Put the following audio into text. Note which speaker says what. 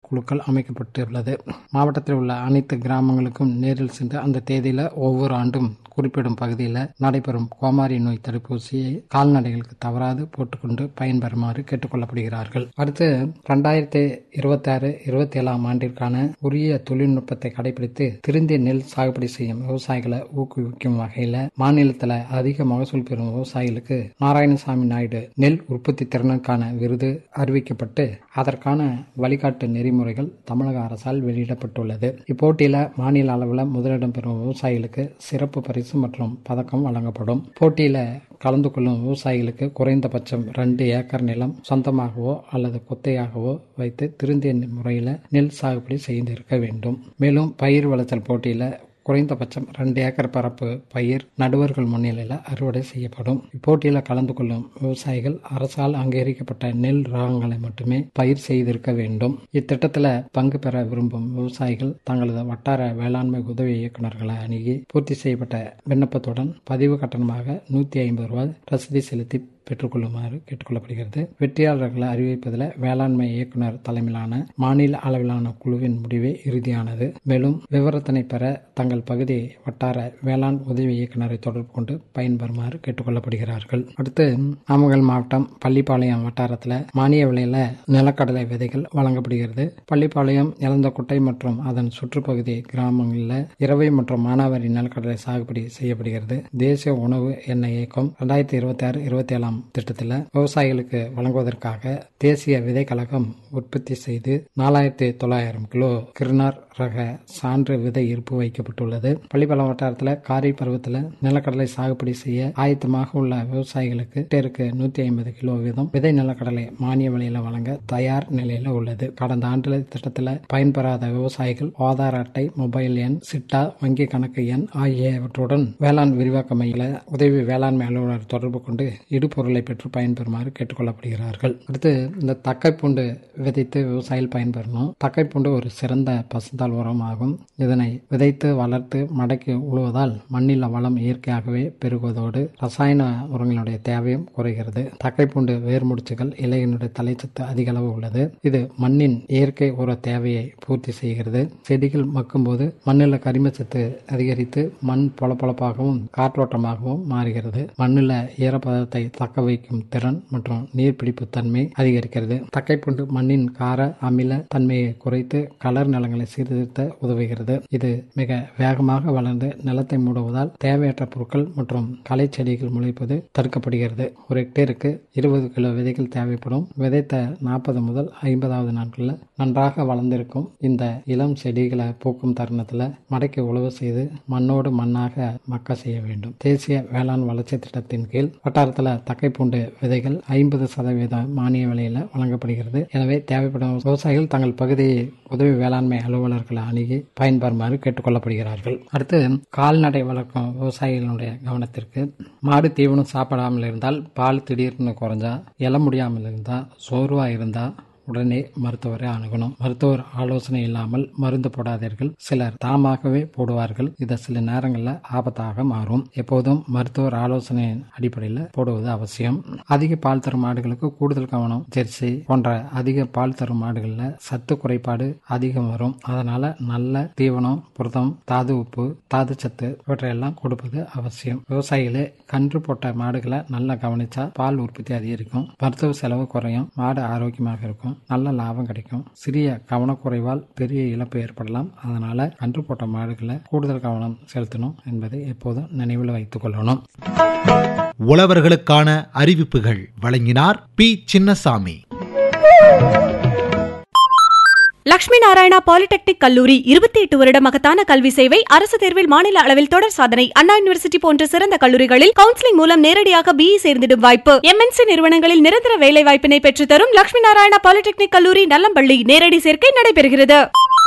Speaker 1: குழுக்கள் அமைக்கப்பட்டுள்ளது மாவட்டத்தில் உள்ள அனைத்து கிராமங்களுக்கும் நேரில் சென்று அந்த தேதியில ஒவ்வொரு ஆண்டும் குறிப்பிடும் பகுதியில் நடைபெறும் கோமாரி நோய் தடுப்பூசியை கால்நடைகளுக்கு தவறாது போட்டுக்கொண்டு பயன்பெறுமாறு கேட்டுக்கொள்ளப்படுகிறார்கள் அடுத்து ரெண்டாயிரத்தி இருபத்தி ஆறு இருபத்தி ஏழாம் ஆண்டிற்கான உரிய தொழில்நுட்பத்தை கடைபிடித்து திருந்திய நெல் சாகுபடி செய்யும் விவசாயிகளை ஊக்குவிக்கும் வகையில் மாநிலத்தில் அதிக மகசூல் பெறும் விவசாயிகளுக்கு நாராயணசாமி நாயுடு நெல் உற்பத்தி திறனுக்கான விருது அறிவிக்கப்பட்டு அதற்கான வழிகாட்டு நெறிமுறைகள் தமிழக அரசால் வெளியிடப்பட்டுள்ளது இப்போட்டியில மாநில அளவில் முதலிடம் பெறும் விவசாயிகளுக்கு சிறப்பு பரிசு மற்றும் பதக்கம் வழங்கப்படும் போட்டியில கலந்து கொள்ளும் விவசாயிகளுக்கு குறைந்தபட்சம் ரெண்டு ஏக்கர் நிலம் சொந்தமாகவோ அல்லது கொத்தையாகவோ வைத்து திருந்திய முறையில் நெல் சாகுபடி செய்திருக்க வேண்டும் மேலும் பயிர் விளைச்சல் போட்டியில குறைந்தபட்சம் ரெண்டு ஏக்கர் பரப்பு பயிர் நடுவர்கள் முன்னிலையில் அறுவடை செய்யப்படும் இப்போட்டியில் கலந்து கொள்ளும் விவசாயிகள் அரசால் அங்கீகரிக்கப்பட்ட நெல் ரகங்களை மட்டுமே பயிர் செய்திருக்க வேண்டும் இத்திட்டத்தில் பங்கு பெற விரும்பும் விவசாயிகள் தங்களது வட்டார வேளாண்மை உதவி இயக்குநர்களை அணுகி பூர்த்தி செய்யப்பட்ட விண்ணப்பத்துடன் பதிவு கட்டணமாக நூற்றி ஐம்பது ரூபாய் ரசீது செலுத்தி பெற்றுக்கொள்ளுமாறு கேட்டுக்கொள்ளப்படுகிறது வெற்றியாளர்களை அறிவிப்பதில் வேளாண்மை இயக்குநர் தலைமையிலான மாநில அளவிலான குழுவின் முடிவே இறுதியானது மேலும் விவரத்தினை பெற தங்கள் பகுதி வட்டார வேளாண் உதவி இயக்குநரை தொடர்பு கொண்டு பயன்பெறுமாறு கேட்டுக்கொள்ளப்படுகிறார்கள் அடுத்து நாமக்கல் மாவட்டம் பள்ளிப்பாளையம் வட்டாரத்தில் மானிய விலையில நிலக்கடலை விதைகள் வழங்கப்படுகிறது பள்ளிப்பாளையம் இளந்தக்குட்டை மற்றும் அதன் சுற்றுப்பகுதி கிராமங்களில் இரவை மற்றும் மானாவாரி நிலக்கடலை சாகுபடி செய்யப்படுகிறது தேசிய உணவு எண்ணெய் இயக்கம் ரெண்டாயிரத்தி இருபத்தி ஆறு இருபத்தி ஏழாம் திட்டத்தில் விவசாயிகளுக்கு வழங்குவதற்காக தேசிய விதை கழகம் உற்பத்தி செய்து நாலாயிரத்தி தொள்ளாயிரம் கிலோ கிருனார் ரக சான்று விதை இருப்பு வைக்கப்பட்டுள்ளது பள்ளிப்பாளையம் வட்டாரத்தில் காரி பருவத்தில் நிலக்கடலை சாகுபடி செய்ய ஆயத்தமாக உள்ள விவசாயிகளுக்கு ஹெக்டேருக்கு நூத்தி ஐம்பது கிலோ வீதம் விதை நிலக்கடலை மானிய விலையில வழங்க தயார் நிலையில உள்ளது கடந்த ஆண்டுல திட்டத்தில் பயன்பெறாத விவசாயிகள் ஆதார் அட்டை மொபைல் எண் சிட்டா வங்கி கணக்கு எண் ஆகியவற்றுடன் வேளாண் விரிவாக்க மையில உதவி வேளாண்மை அலுவலர் தொடர்பு கொண்டு இடுபொருளை பெற்று பயன்பெறுமாறு கேட்டுக்கொள்ளப்படுகிறார்கள் அடுத்து இந்த தக்கைப்பூண்டு விதைத்து விவசாயிகள் பயன்பெறணும் தக்கைப்பூண்டு ஒரு சிறந்த பசுந்தாள் உரம் ஆகும் இதனை விதைத்து வளர்த்து மடக்கி உழுவதால் மண்ணில் வளம் இயற்கையாகவே பெருகுவதோடு ரசாயன உரங்களுடைய தேவையும் குறைகிறது தக்கைப்பூண்டு வேர்முடிச்சுகள் இலையினுடைய தலைச்சத்து அதிக அளவு உள்ளது இது மண்ணின் இயற்கை உர தேவையை பூர்த்தி செய்கிறது செடிகள் மக்கும் போது மண்ணில் கரிமச்சத்து அதிகரித்து மண் பொலப்பொலப்பாகவும் காற்றோட்டமாகவும் மாறுகிறது மண்ணில் ஈரப்பதத்தை தக்க வைக்கும் திறன் மற்றும் நீர்பிடிப்பு தன்மை அதிகரிக்கிறது தக்கைப்பூண்டு மண்ணின் கார அமில தன்மையை குறைத்து கலர் நிலங்களை சீர்திருத்த உதவுகிறது இது மிக வேகமாக வளர்ந்து நிலத்தை மூடுவதால் தேவையற்ற பொருட்கள் மற்றும் களை செடிகள் முளைப்பது தடுக்கப்படுகிறது ஒரு ஹெக்டேருக்கு இருபது கிலோ விதைகள் தேவைப்படும் விதைத்த நாற்பது முதல் ஐம்பதாவது நாட்களில் நன்றாக வளர்ந்திருக்கும் இந்த இளம் செடிகளை பூக்கும் தருணத்தில் மடக்கி உழவு செய்து மண்ணோடு மண்ணாக மக்க செய்ய வேண்டும் தேசிய வேளாண் வளர்ச்சி திட்டத்தின் கீழ் வட்டாரத்தில் தக்கைப்பூண்டு விதைகள் ஐம்பது சதவீத மானிய விலையில் வழங்கப்படுகிறது எனவே தேவைப்படும் விவசாயிகள் தங்கள் பகுதியை உதவி வேளாண்மை அலுவலர்களை அணுகி பயன்பெறுமாறு கேட்டுக்கொள்ளப்படுகிறார்கள் அடுத்து கால்நடை வளர்க்கும் விவசாயிகளுடைய கவனத்திற்கு மாடு தீவனம் சாப்பிடாமல் இருந்தால் பால் திடீர்னு குறைஞ்சா எழ முடியாமல் இருந்தா சோர்வா இருந்தா உடனே மருத்துவரை அணுகணும் மருத்துவர் ஆலோசனை இல்லாமல் மருந்து போடாதீர்கள் சிலர் தாமாகவே போடுவார்கள் இது சில நேரங்களில் ஆபத்தாக மாறும் எப்போதும் மருத்துவர் ஆலோசனையின் அடிப்படையில் போடுவது அவசியம் அதிக பால் தரும் மாடுகளுக்கு கூடுதல் கவனம் ஜெர்சி போன்ற அதிக பால் தரும் மாடுகளில் சத்து குறைபாடு அதிகம் வரும் அதனால நல்ல தீவனம் புரதம் தாது உப்பு தாது சத்து இவற்றையெல்லாம் கொடுப்பது அவசியம் விவசாயிகளே கன்று போட்ட மாடுகளை நல்லா கவனிச்சா பால் உற்பத்தி அதிகரிக்கும் மருத்துவ செலவு குறையும் மாடு ஆரோக்கியமாக இருக்கும் நல்ல லாபம் கிடைக்கும் சிறிய கவனக்குறைவால் பெரிய இழப்பு ஏற்படலாம் அதனால கன்று போட்ட மாடுகளை கூடுதல் கவனம் செலுத்தணும் என்பதை எப்போதும் நினைவில் வைத்துக் கொள்ளணும்
Speaker 2: உழவர்களுக்கான அறிவிப்புகள் வழங்கினார் பி சின்னசாமி
Speaker 3: லட்சுமி நாராயணா பாலிடெக்னிக் கல்லூரி இருபத்தி எட்டு வருட மகத்தான கல்வி சேவை அரசு தேர்வில் மாநில அளவில் தொடர் சாதனை அண்ணா யூனிவர்சிட்டி போன்ற சிறந்த கல்லூரிகளில் கவுன்சிலிங் மூலம் நேரடியாக பிஇ சேர்ந்திடும் வாய்ப்பு எம்என்சி நிறுவனங்களில் நிரந்தர வேலை வாய்ப்பினை பெற்றுத்தரும் லட்சுமி நாராயணா பாலிடெக்னிக் கல்லூரி நல்லம்பள்ளி நேரடி சேர்க்கை நடைபெறுகிறது